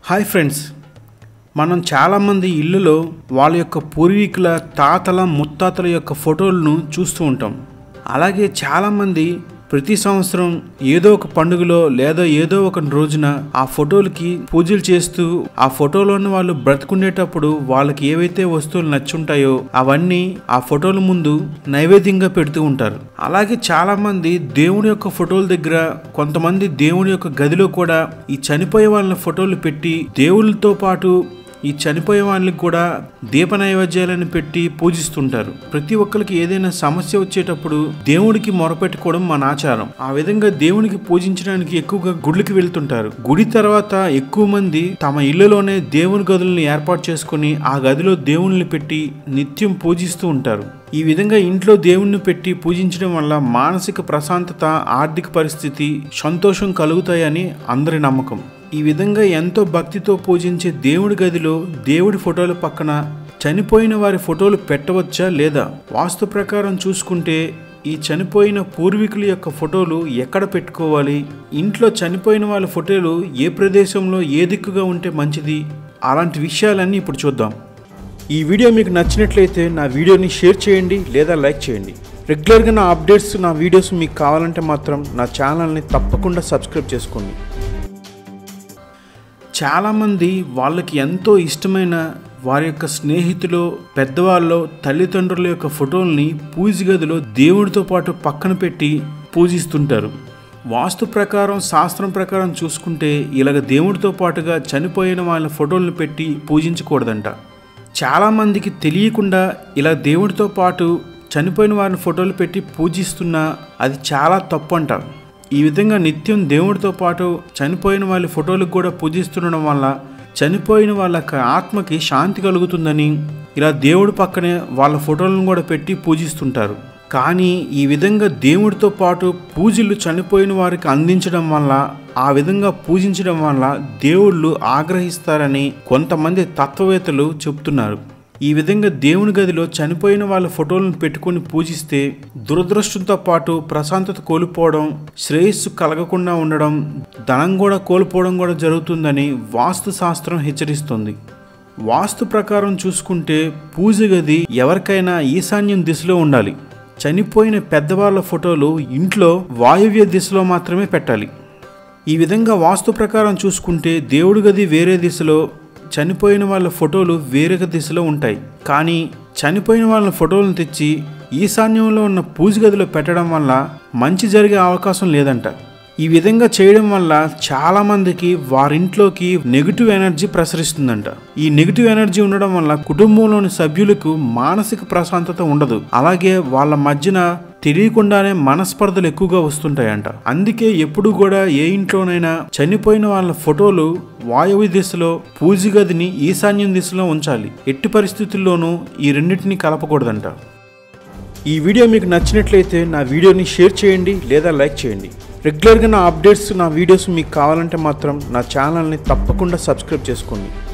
hi friends మనం చాలామంది ఇల్లులో వాళ్ళ యొక్క పూర్వీకుల తాతల ముత్తాతల యొక్క ఫోటోలను చూస్తూ ఉంటాం అలాగే చాలామంది ప్రతి సంవత్సరం ఏదో ఒక పండుగలో లేదా ఏదో ఒక రోజున ఆ ఫోటోలకి పూజలు చేస్తూ ఆ ఫోటోలోని వాళ్ళు బ్రతుకుండేటప్పుడు వాళ్ళకి ఏవైతే వస్తువులు నచ్చుంటాయో అవన్నీ ఆ ఫోటోల ముందు నైవేద్యంగా పెడుతూ ఉంటారు అలాగే చాలా మంది దేవుని యొక్క ఫోటోల దగ్గర కొంతమంది దేవుని యొక్క గదిలో కూడా ఈ చనిపోయే వాళ్ళ ఫోటోలు పెట్టి దేవుళ్ళతో పాటు ఈ చనిపోయే వాళ్ళకి కూడా దీప నైవేద్యాలను పెట్టి పూజిస్తుంటారు ప్రతి ఒక్కరికి ఏదైనా సమస్య వచ్చేటప్పుడు దేవుడికి మొరపెట్టుకోవడం మన ఆచారం ఆ విధంగా దేవునికి పూజించడానికి ఎక్కువగా గుడికి వెళ్తుంటారు గుడి తర్వాత ఎక్కువ మంది తమ ఇళ్లలోనే దేవుని గదులను ఏర్పాటు చేసుకుని ఆ గదిలో దేవుళ్ళని పెట్టి నిత్యం పూజిస్తూ ఉంటారు ఈ విధంగా ఇంట్లో దేవుణ్ణి పెట్టి పూజించడం వల్ల మానసిక ప్రశాంతత ఆర్థిక పరిస్థితి సంతోషం కలుగుతాయని అందరి నమ్మకం ఈ విధంగా ఎంతో భక్తితో పూజించే దేవుడి గదిలో దేవుడి ఫోటోల పక్కన చనిపోయిన వారి ఫోటోలు పెట్టవచ్చా లేదా వాస్తు ప్రకారం చూసుకుంటే ఈ చనిపోయిన పూర్వీకుల యొక్క ఫోటోలు ఎక్కడ పెట్టుకోవాలి ఇంట్లో చనిపోయిన వాళ్ళ ఫోటోలు ఏ ప్రదేశంలో ఏ దిక్కుగా ఉంటే మంచిది అలాంటి విషయాలన్నీ ఇప్పుడు చూద్దాం ఈ వీడియో మీకు నచ్చినట్లయితే నా వీడియోని షేర్ చేయండి లేదా లైక్ చేయండి రెగ్యులర్గా నా అప్డేట్స్ నా వీడియోస్ మీకు కావాలంటే మాత్రం నా ఛానల్ని తప్పకుండా సబ్స్క్రైబ్ చేసుకోండి చాలామంది వాళ్ళకి ఎంతో ఇష్టమైన వారి యొక్క స్నేహితులు పెద్దవాళ్ళు తల్లిదండ్రుల యొక్క ఫోటోల్ని పూజ గదిలో దేవుడితో పాటు పక్కన పెట్టి పూజిస్తుంటారు వాస్తు ప్రకారం శాస్త్రం ప్రకారం చూసుకుంటే ఇలాగ దేవుడితో పాటుగా చనిపోయిన వాళ్ళ ఫోటోలను పెట్టి పూజించకూడదంట చాలామందికి తెలియకుండా ఇలా దేవుడితో పాటు చనిపోయిన వారిని ఫోటోలు పెట్టి పూజిస్తున్నా అది చాలా తప్పు అంట ఈ విధంగా నిత్యం దేవుడితో పాటు చనిపోయిన వాళ్ళ ఫోటోలకు కూడా పూజిస్తుండడం వల్ల చనిపోయిన వాళ్ళ యొక్క ఆత్మకి శాంతి కలుగుతుందని ఇలా దేవుడి పక్కనే వాళ్ళ ఫోటోలను కూడా పెట్టి పూజిస్తుంటారు కానీ ఈ విధంగా దేవుడితో పాటు పూజలు చనిపోయిన వారికి అందించడం వల్ల ఆ విధంగా పూజించడం వల్ల దేవుళ్ళు ఆగ్రహిస్తారని కొంతమంది తత్వవేత్తలు చెప్తున్నారు ఈ విధంగా దేవుని గదిలో చనిపోయిన వాళ్ళ ఫోటోలను పెట్టుకొని పూజిస్తే దురదృష్టంతో పాటు ప్రశాంతత కోల్పోవడం శ్రేయస్సు కలగకుండా ఉండడం ధనం కూడా కోల్పోవడం కూడా జరుగుతుందని వాస్తు శాస్త్రం హెచ్చరిస్తుంది వాస్తు ప్రకారం చూసుకుంటే పూజ గది ఎవరికైనా ఈశాన్యం దిశలో ఉండాలి చనిపోయిన పెద్దవాళ్ళ ఫోటోలు ఇంట్లో వాయువ్య దిశలో మాత్రమే పెట్టాలి ఈ విధంగా వాస్తు ప్రకారం చూసుకుంటే దేవుడి గది వేరే దిశలో చనిపోయిన వాళ్ళ ఫోటోలు వేరొక దిశలో ఉంటాయి కానీ చనిపోయిన వాళ్ళ ఫోటోలను తెచ్చి ఈశాన్యంలో ఉన్న పూజ గదిలో పెట్టడం వల్ల మంచి జరిగే అవకాశం లేదంట ఈ విధంగా చేయడం వల్ల చాలామందికి వారింట్లోకి నెగిటివ్ ఎనర్జీ ప్రసరిస్తుందంట ఈ నెగిటివ్ ఎనర్జీ ఉండడం వల్ల కుటుంబంలోని సభ్యులకు మానసిక ప్రశాంతత ఉండదు అలాగే వాళ్ళ మధ్యన తెలియకుండానే మనస్పర్ధలు ఎక్కువగా వస్తుంటాయంట అందుకే ఎప్పుడు కూడా ఏ ఇంట్లోనైనా చనిపోయిన వాళ్ళ ఫోటోలు వాయువు దిశలో పూజ గదిని ఈశాన్యం దిశలో ఉంచాలి ఎట్టి పరిస్థితుల్లోనూ ఈ రెండింటిని కలపకూడదంట ఈ వీడియో మీకు నచ్చినట్లయితే నా వీడియోని షేర్ చేయండి లేదా లైక్ చేయండి రెగ్యులర్గా నా అప్డేట్స్ నా వీడియోస్ మీకు కావాలంటే మాత్రం నా ఛానల్ని తప్పకుండా సబ్స్క్రైబ్ చేసుకోండి